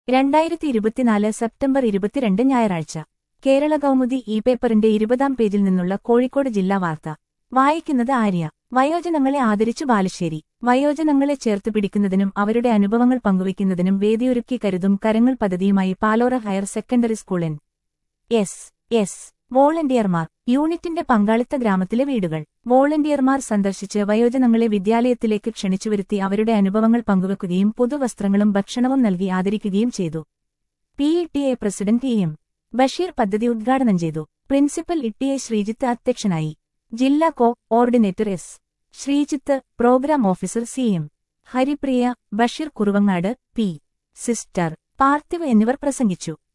രണ്ടായിരത്തി ഇരുപത്തിനാല് സെപ്റ്റംബർ ഇരുപത്തിരണ്ട് ഞായറാഴ്ച കേരള കൗമുദി ഇ പേപ്പറിന്റെ ഇരുപതാം പേജിൽ നിന്നുള്ള കോഴിക്കോട് ജില്ലാ വാർത്ത വായിക്കുന്നത് ആര്യ വയോജനങ്ങളെ ആദരിച്ചു ബാലുശ്ശേരി വയോജനങ്ങളെ ചേർത്ത് പിടിക്കുന്നതിനും അവരുടെ അനുഭവങ്ങൾ പങ്കുവയ്ക്കുന്നതിനും വേദിയൊരുക്കി കരുതും കരങ്ങൾ പദ്ധതിയുമായി Palora higher secondary school N S S വോളണ്ടിയർമാർ യൂണിറ്റിന്റെ പങ്കാളിത്ത ഗ്രാമത്തിലെ വീടുകൾ വോളണ്ടിയർമാർ സന്ദർശിച്ച് വയോജനങ്ങളെ വിദ്യാലയത്തിലേക്ക് ക്ഷണിച്ചുവരുത്തി അവരുടെ അനുഭവങ്ങൾ പങ്കുവെക്കുകയും പുതുവസ്ത്രങ്ങളും ഭക്ഷണവും നൽകി ആദരിക്കുകയും ചെയ്തു P E T A president E M Basheer പദ്ധതി ഉദ്ഘാടനം ചെയ്തു principal E T A Sreejith അധ്യക്ഷനായി ജില്ലാ coordinator S Sreejith programme officer C M Haripriya Basheer Kuruvangad P sister Parthiv എന്നിവർ പ്രസംഗിച്ചു